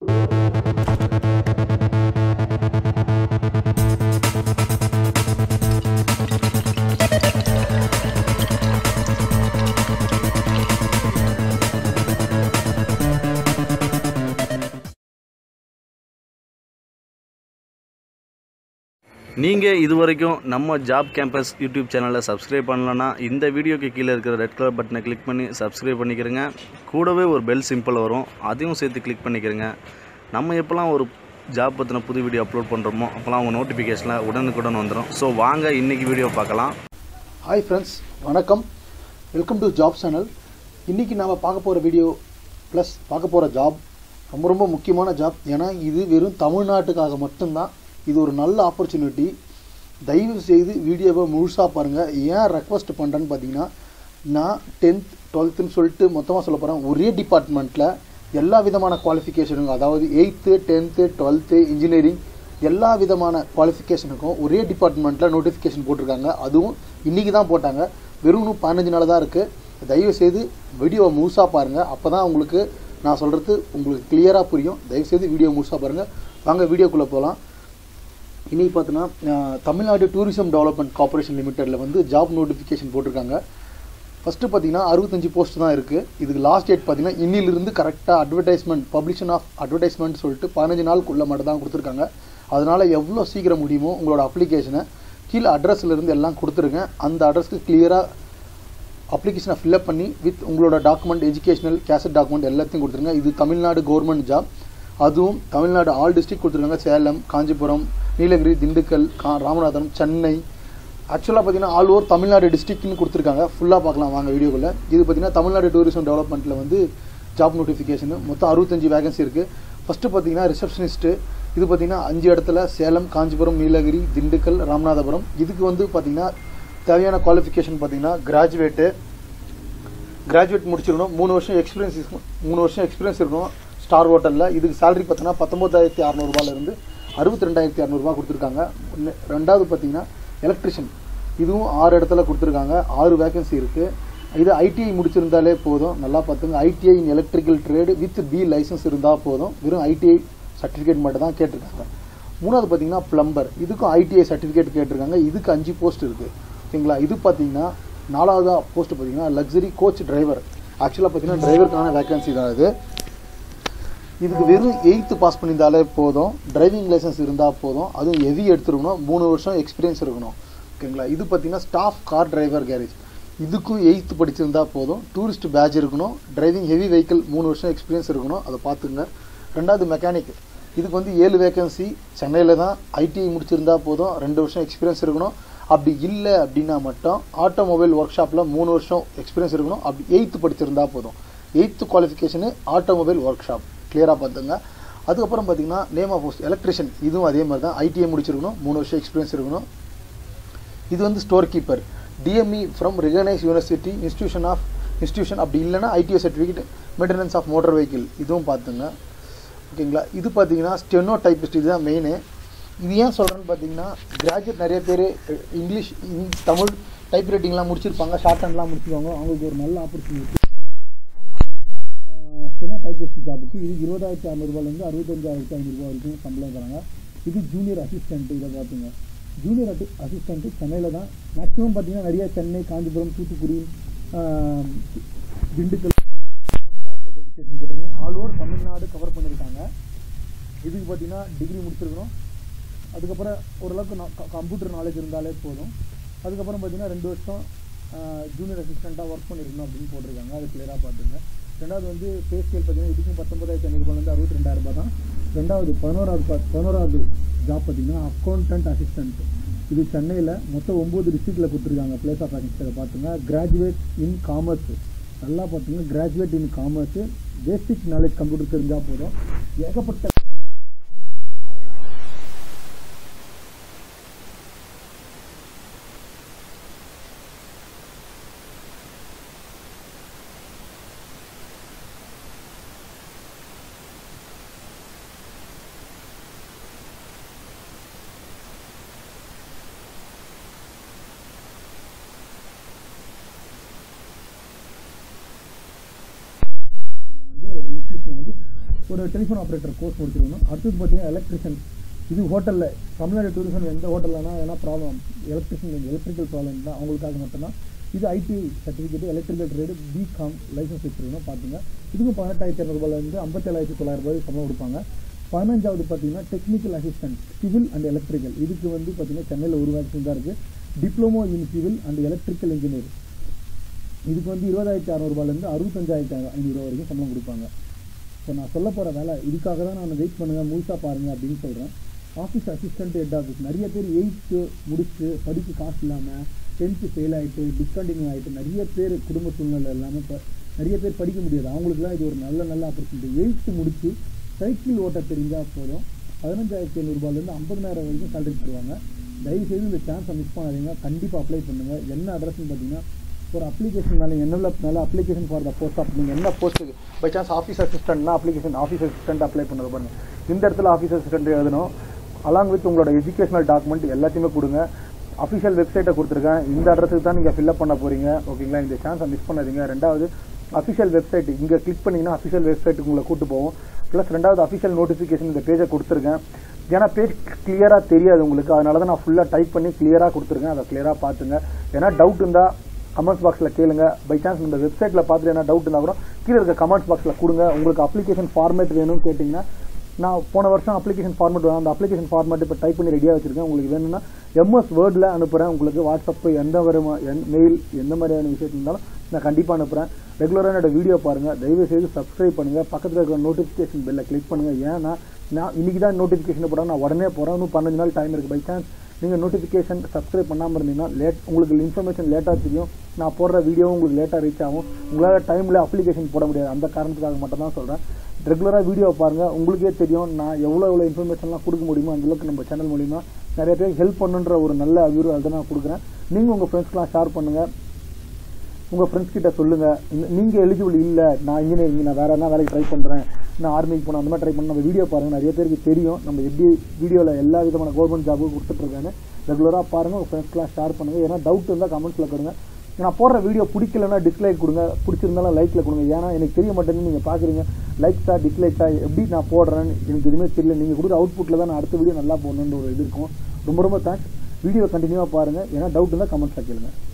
நீங்கள் இது வரைக்கும் நம்ம ஜாப் கேம்பஸ் யூடியூப் சேனலை சப்ஸ்கிரைப் பண்ணலன்னா இந்த வீடியோக்கு கீழே இருக்கிற ரெட் கலர் பட்டனை கிளிக் பண்ணி சப்ஸ்கிரைப் பண்ணிக்கிறங்க கூடவே ஒரு பெல் சிம்பிள் வரும் அதையும் சேர்த்து கிளிக் பண்ணிக்கிறங்க நம்ம எப்போல்லாம் ஒரு ஜாப் பற்றின புது வீடியோ அப்லோட் பண்ணுறோமோ அப்போல்லாம் அவங்க நோட்டிஃபிகேஷனில் உடனுக்குடன் வந்துடும் ஸோ வாங்க இன்றைக்கி வீடியோ பார்க்கலாம் ஹாய் ஃப்ரெண்ட்ஸ் வணக்கம் வெல்கம் டு ஜாப் சேனல் இன்றைக்கி நாம் பார்க்க போகிற வீடியோ ப்ளஸ் பார்க்க போகிற ஜாப் ரொம்ப ரொம்ப முக்கியமான ஜாப் ஏன்னா இது வெறும் தமிழ்நாட்டுக்காக மட்டும்தான் இது ஒரு நல்ல ஆப்பர்ச்சுனிட்டி தயவு செய்து வீடியோவை முழுசாக பாருங்கள் ஏன் ரெக்வஸ்ட் பண்ணுறேன்னு பார்த்தீங்கன்னா நான் டென்த் டுவெல்த்துன்னு சொல்லிட்டு மொத்தமாக சொல்ல போகிறேன் ஒரே டிபார்ட்மெண்ட்டில் எல்லா விதமான குவாலிஃபிகேஷனுக்கும் அதாவது எயித்து டென்த்து டுவெல்த்து இன்ஜினியரிங் எல்லா விதமான குவாலிஃபிகேஷனுக்கும் ஒரே டிபார்ட்மெண்ட்டில் நோட்டிஃபிகேஷன் போட்டிருக்காங்க அதுவும் இன்றைக்கி தான் போட்டாங்க வெறும் இன்னும் பதினஞ்சு நாள் தான் இருக்குது தயவு செய்து வீடியோவை முழுசாக பாருங்கள் அப்போ தான் உங்களுக்கு நான் சொல்கிறது உங்களுக்கு கிளியராக புரியும் தயவு செய்து வீடியோ முழுசாக பாருங்கள் வாங்க வீடியோக்குள்ளே போகலாம் இனி பார்த்தோன்னா அஹ், தமிழ்நாடு டூரிசம் டெவலப்மெண்ட் கார்ப்பரேஷன் லிமிட்டெடில் வந்து ஜாப் நோட்டிஃபிகேஷன் போட்டிருக்காங்க ஃபஸ்ட்டு பார்த்தீங்கன்னா அறுபத்தஞ்சு போஸ்ட் தான் இருக்குது இதுக்கு லாஸ்ட் டேட் பார்த்தீங்கன்னா இன்னிலிருந்து கரெக்டாக அட்வர்டைஸ்மெண்ட் பப்ளிஷன் ஆஃப் அட்வர்டைஸ்மெண்ட் சொல்லிட்டு பதினஞ்சு நாளுக்குள்ளே மட்டும் தான் கொடுத்துருக்காங்க அதனால் எவ்வளோ சீக்கிரம் முடியுமோ உங்களோட அப்ளிகேஷனை கீழே அட்ரஸ்ல இருந்து எல்லாம் கொடுத்துருங்க அந்த அட்ரஸ்க்கு கிளியராக அப்ளிகேஷனை ஃபில்அப் பண்ணி வித் உங்களோட டாக்குமெண்ட் எஜுகேஷனல் கேசட் டாக்குமெண்ட் எல்லாத்தையும் கொடுத்துருங்க இது தமிழ்நாடு கவர்மெண்ட் ஜாப் அதுவும் தமிழ்நாடு ஆல் டிஸ்ட்ரிக்ட் கொடுத்துருக்காங்க சேலம் காஞ்சிபுரம் நீலகிரி திண்டுக்கல் கா ராமநாதபுரம் சென்னை ஆக்சுவலாக பார்த்தீங்கன்னா ஆல் ஓவர் தமிழ்நாடு டிஸ்ட்ரிக்ட்னு கொடுத்துருக்காங்க ஃபுல்லாக பார்க்கலாம் வாங்க வீடியோக்குள்ள இது பார்த்தீங்கன்னா தமிழ்நாடு டூரிசம் டெவலப்மெண்ட்டில் வந்து ஜாப் நோட்டிஃபிகேஷன் மொத்தம் அறுபத்தஞ்சு வேகன்சி இருக்குது ஃபஸ்ட்டு பார்த்தீங்கன்னா ரிசப்ஷனிஸ்ட்டு இது பார்த்தீங்கன்னா அஞ்சு இடத்துல சேலம் காஞ்சிபுரம் நீலகிரி திண்டுக்கல் ராமநாதபுரம் இதுக்கு வந்து பார்த்தீங்கன்னா தேவையான குவாலிஃபிகேஷன் பார்த்தீங்கன்னா கிராஜுவேட்டு கிராஜுவேட் முடிச்சிருக்கணும் மூணு வருஷம் எக்ஸ்பீரியன்ஸ் இருக்கணும் மூணு வருஷம் எக்ஸ்பீரியன்ஸ் இருக்கணும் ஸ்டார் ஹோட்டலில் இதுக்கு சேலரி பார்த்தீங்கன்னா பத்தொம்போதாயிரத்தி அறநூறுபாலேருந்து அறுபத்தி ரெண்டாயிரத்தி அறநூறுபா கொடுத்துருக்காங்க ஒன்று ரெண்டாவது பார்த்தீங்கன்னா எலக்ட்ரிஷியன் இதுவும் ஆறு இடத்துல கொடுத்துருக்காங்க ஆறு வேகன்சி இருக்குது இது ஐடிஐ முடிச்சிருந்தாலே போதும் நல்லா பார்த்துங்க ITI in electrical trade with B licence இருந்தால் போதும் வெறும் ஐடிஐ சர்டிஃபிகேட் மட்டும் தான் கேட்டிருக்காங்க மூணாவது பார்த்தீங்கன்னா ப்ளம்பர் இதுக்கும் ஐடிஐ சர்டிஃபிகேட் கேட்டிருக்காங்க இதுக்கு அஞ்சு போஸ்ட் இருக்குது ஓகேங்களா இது பார்த்தீங்கன்னா நாலாவது போஸ்ட் பார்த்தீங்கன்னா லக்ஸரி கோச் டிரைவர் ஆக்சுவலாக பார்த்தீங்கன்னா டிரைவருக்கான வேகன்சி தான் இது இதுக்கு வெறும் எயித்து பாஸ் பண்ணியிருந்தாலே போதும் டிரைவிங் லைசன்ஸ் இருந்தால் போதும் அதுவும் ஹெவி எடுத்துருக்கணும் மூணு வருஷம் எக்ஸ்பீரியன்ஸ் இருக்கணும் ஓகேங்களா இது பார்த்தீங்கன்னா ஸ்டாஃப் கார் டிரைவர் கேரேஜ் இதுக்கும் எயித்து படிச்சிருந்தா போதும் டூரிஸ்ட் பேட்ச் இருக்கணும் டிரைவிங் ஹெவி வெஹிக்கிள் மூணு வருஷம் எக்ஸ்பீரியன்ஸ் இருக்கணும் அதை பார்த்துங்க ரெண்டாவது மெக்கானிக் இதுக்கு வந்து ஏழு வேகன்சி சென்னையில் தான் ஐடிஐ முடிச்சிருந்தா போதும் ரெண்டு வருஷம் எக்ஸ்பீரியன்ஸ் இருக்கணும் அப்படி இல்லை அப்படின்னா மட்டும் ஆட்டோமொபைல் ஒர்க் ஷாப்பில் மூணு வருஷம் எக்ஸ்பீரியன்ஸ் இருக்கணும் அப்படி எயித்து படிச்சிருந்தா போதும் eighth qualification automobile workshop கிளியராக பார்த்துங்க அதுக்கப்புறம் பார்த்தீங்கன்னா நேம் ஆஃப் போஸ்ட் எலக்ட்ரிஷியன் இதுவும் அதே மாதிரி தான் ஐடிஐ முடிச்சிருக்கணும் மூணு வருஷம் எக்ஸ்பீரியன்ஸ் இருக்கணும் இது வந்து store keeper DME from recognise university institution of institution அப்படி இல்லைன்னா ITI certificate maintenance of motor vehicle இதுவும் பார்த்துங்க ஓகேங்களா இது பார்த்தீங்கன்னா ஸ்டெனோ டைப்பிஸ்ட் இதுதான் மெயின் இது ஏன் சொல்கிறேன்னு பார்த்தீங்கன்னா கிராஜுவேட் நிறைய பேர் இங்கிலீஷ் இங்- தமிழ் டைப் ரைட்டிங்லாம் முடிச்சிருப்பாங்க ஷார்ட் ஹேண்ட்லாம் முடிச்சிருவாங்க அவங்களுக்கு ஒரு நல்ல ஆப்பர்ச்சுனிட்டி ஸ்டெனோ டைப்பிஸ்ட் ஜாபுக்கு இது இருபதாயிரத்தி அறநூறுபாலேருந்து அறுபத்தஞ்சாயிரத்தி ஐநூறுரூவா வரைக்கும் சம்பளம் தராங்க இது ஜூனியர் அசிஸ்டன்ட் இதை பார்த்துங்க ஜூனியர் அசி அசிஸ்டண்ட்டு சென்னையில் தான் மேக்ஸிமம் பார்த்தீங்கன்னா நிறைய சென்னை காஞ்சிபுரம் தூத்துக்குடி ஆஹ், Dindigul all over Tamil Nadu cover பண்ணியிருக்காங்க இதுக்கு பார்த்தீங்கன்னா டிகிரி முடிச்சிருக்கணும் அதுக்கப்புறம் ஓரளவுக்கு கம்ப்யூட்டர் நாலேஜ் இருந்தாலே போதும் அதுக்கப்புறம் பார்த்தீங்கன்னா ரெண்டு வருஷம் ஜூனியர் அசிஸ்டண்ட்டாக ஒர்க் பண்ணியிருக்கணும் அப்படின்னு போட்டிருக்காங்க அது கிளியராக பார்த்துங்க ரெண்டாவது வந்து பே ஸ்கேல் பார்த்தீங்கன்னா இதுக்கும் பத்தொன்பதாயிரத்தி ஐநூறுபாலேருந்து அறுபத்தி ரெண்டாயிரம் ரூபாய் தான் ரெண்டாவது பதினோராவது பா பதினோராவது ஜாப் பார்த்தீங்கன்னா அக்கௌண்டன்ட் அசிஸ்டன்ட் இது சென்னையில் மொத்தம் ஒம்பது டிஸ்ட்ரிக்டில் கொடுத்துருக்காங்க பிளேஸ் ஆஃப் ஆஃபீஸரை பார்த்துங்க கிராஜுவேட் இன் காமர்ஸ் நல்லா பார்த்தீங்கன்னா graduate in commerce basic knowledge computer தெரிஞ்சால் போதும் ஏகப்பட்ட வந்து ஒரு institution வந்து ஒரு டெலிஃபோன் ஆப்ரேட்டர் கோர்ஸ் முடிச்சிருக்கணும் அடுத்தது பார்த்தீங்கன்னா எலக்ட்ரிஷியன் இது ஹோட்டலில் தமிழ்நாடு டூரிசம் எந்த ஹோட்டல்லனா எதனா ப்ராப்ளம் எலக்ட்ரிஷியன் எலக்ட்ரிக்கல் ப்ராப்ளம் தான் அவங்களுக்காக மட்டும்தான் இது IT certificate electrical trade BCom licence வச்சிருக்கணும் பார்த்துங்க இதுக்கும் பதினெட்டாயிரத்தி இரநூறுபாலேருந்து ஐம்பத்தேழாயிரத்தி தொள்ளாயிரம் ரூபாய் சம்பளம் கொடுப்பாங்க பதினஞ்சாவது பார்த்தீங்கன்னா technical assistant civil and electrical இதுக்கு வந்து பார்த்தீங்கன்னா சென்னையில் ஒரு வேக்சின் தான் இருக்குது diploma in civil and electrical engineer இதுக்கு வந்து இருபதாயிரத்தி அறநூறுபாலேருந்து அறுபத்தஞ்சாயிரத்தி ஐநூறுரூவா வரைக்கும் சம்பளம் கொடுப்பாங்க இப்போ நான் சொல்ல போகிற வேலை இதுக்காக தான் நான் வெயிட் பண்ணுங்கள் முழுசாக பாருங்கள் அப்படின்னு சொல்கிறேன் ஆஃபீஸ் அசிஸ்டன்ட் ஹெட் ஆஃபீஸ் நிறைய பேர் எயித்து முடிச்சு படிக்க காசு இல்லாமல் டென்த்து ஃபெயில் ஆகிட்டு டிஸ்கண்டினியூ ஆகிட்டு நிறைய பேர் குடும்ப சூழ்நிலை இல்லாமல் இப்போ நிறைய பேர் படிக்க முடியாது அவங்களுக்குலாம் இது ஒரு நல்ல நல்ல ஆப்பர்ச்சுனிட்டி எயித்து முடிச்சு சைக்கிள் ஓட்ட தெரிஞ்சால் போதும் பதினஞ்சாயிரத்தி ஐநூறுபாலேருந்து ஐம்பதனாயிரம் வரைக்கும் சேலரி தருவாங்க தயவுசெய்து இந்த சான்ஸை மிஸ் பண்ணாதீங்க கண்டிப்பாக அப்ளை பண்ணுங்கள் என்ன அட்ரஸ்னு பார்த்தீங்கன்னா ஒரு அப்ளிகேஷன் மேலே என்னென்ன மேலே application for the post of நீங்கள் என்ன போஸ்ட்டுக்கு பை சான்ஸ் ஆஃபீஸ் அசிஸ்டன்ட்னா அப்ளிகேஷன் ஆஃபீஸ் அசிஸ்டன்ட் அப்ளை பண்ணது பாருங்க இந்த இடத்துல ஆஃபீஸ் அசிஸ்டன்ட் எழுதணும் அலாங் வித் உங்களோட எஜுகேஷனல் டாக்குமெண்ட் எல்லாத்தையுமே கொடுங்க அஃபிஷியல் வெப்சைட்டை கொடுத்துருக்கேன் இந்த அட்ரஸுக்கு தான் நீங்கள் ஃபில்அப் பண்ண போகிறீங்க ஓகேங்களா இந்த சான்ஸை மிஸ் பண்ணாதீங்க ரெண்டாவது அஃபிஷியல் வெப்சைட் இங்கே கிளிக் பண்ணிங்கன்னா அஃபிஷியல் வெப்சைட்டுக்கு உங்களை கூட்டு போவோம் ப்ளஸ் ரெண்டாவது அஃபிஷியல் நோட்டிஃபிகேஷன் இந்த பேஜை கொடுத்துருக்கேன் ஏன்னா பேஜ் கிளியராக தெரியாது உங்களுக்கு அதனால தான் நான் ஃபுல்லாக டைப் பண்ணி கிளியராக கொடுத்துருக்கேன் அதை கிளியராக பார்த்துங்க ஏன்னா டவுட் இருந்தால் கமெண்ட்ஸ் பாக்ஸில் கேளுங்க பை சான்ஸ் இந்த வெப்சைட்டில் பார்த்துட்டு என்ன டவுட் இருந்தால் கூட கீழே இருக்க கமெண்ட்ஸ் பாக்ஸில் கொடுங்க உங்களுக்கு அப்ளிகேஷன் ஃபார்மேட் வேணும்னு கேட்டிங்கன்னா நான் போன வருஷம் அப்ளிகேஷன் ஃபார்மேட் வேணும் அந்த அப்ளிகேஷன் ஃபார்மேட் இப்போ டைப் பண்ணி ரெடியாக வச்சிருக்கேன் உங்களுக்கு வேணும்னா எம்எஸ் வேர்டில் அனுப்புகிறேன் உங்களுக்கு வாட்ஸ்அப்பு எந்த வருமா என் மெயில் எந்த மாதிரியான விஷயத்துல இருந்தாலும் நான் கண்டிப்பாக அனுப்புகிறேன் ரெகுலராக என்னோட வீடியோ பாருங்கள் தயவு செய்து சப்ஸ்கிரைப் பண்ணுங்கள் பக்கத்தில் இருக்கிற நோட்டிஃபிகேஷன் பெல்லை கிளிக் பண்ணுங்கள் ஏன்னா நான் இன்றைக்கி தான் நோட்டிஃபிகேஷன் போட நான் உடனே போகிறேன் இன்னும் பதினஞ்சு நாள் டைம் இருக்குது பை சான்ஸ் நீங்கள் நோட்டிஃபிகேஷன் சப்ஸ்கிரைப் பண்ணாமல் இருந்தீங்கன்னா லேட் உங்களுக்கு இன்ஃபர்மேஷன் லேட்டாக தெரியும் நான் போடுற வீடியோவும் உங்களுக்கு லேட்டாக ரீச் ஆகும் உங்களால் டைமில் அப்ளிகேஷன் போட முடியாது அந்த காரணத்துக்காக மட்டும் தான் சொல்கிறேன் ரெகுலராக வீடியோ பாருங்கள் உங்களுக்கே தெரியும் நான் எவ்வளோ எவ்வளோ இன்ஃபர்மேஷன்லாம் கொடுக்க முடியுமோ அந்தளவுக்கு நம்ம சேனல் மூலிமா நிறைய பேருக்கு ஹெல்ப் பண்ணுன்ற ஒரு நல்ல அவியூர் அதை நான் கொடுக்குறேன் நீங்கள் உங்கள் ஃப்ரெண்ட்ஸ்க்கெலாம் ஷேர் பண்ணுங்கள் உங்கள் ஃப்ரெண்ட்ஸ் கிட்ட சொல்லுங்கள் நீங்கள் எலிஜிபிள் இல்லை நான் இன்ஜினியரிங் நான் வேறு என்ன வேலைக்கு ட்ரை பண்ணுறேன் நான் ஆர்மிக்கு போனேன் அந்த மாதிரி ட்ரை பண்ண நம்ம வீடியோ பாருங்கள் நிறைய பேருக்கு தெரியும் நம்ம எப்படி வீடியோவில் எல்லா விதமான கவர்மெண்ட் ஜாபும் கொடுத்துட்ருக்காங்க ரெகுலராக பாருங்கள் உங்கள் ஃப்ரெண்ட்ஸ்க்கெலாம் ஷேர் பண்ணுங்கள் ஏன்னா டவுட் இருந்தால் கமெண்ட்ஸில் கொடுங்க நான் போடுற வீடியோ பிடிக்கலன்னா டிஸ்லைக் கொடுங்க பிடிச்சிருந்தாலும் லைக்கில் கொடுங்க ஏன்னா எனக்கு தெரிய மாட்டேங்குது நீங்கள் பார்க்குறீங்க லைக்ஸா டிஸ்லைக்ஸா எப்படி நான் போடுறேன்னு எனக்கு எதுவுமே தெரியல நீங்கள் கொடுக்குற அவுட்புட்டில் தான் நான் அடுத்த வீடியோ நல்லா போடணுன்ற ஒரு இது இருக்கும் ரொம்ப ரொம்ப தேங்க்ஸ் வீடியோ கண்டினியூவாக பாருங்கள் ஏன்னா டவுட் இருந்தால் கமெண்ட்ஸில் கேளுங்க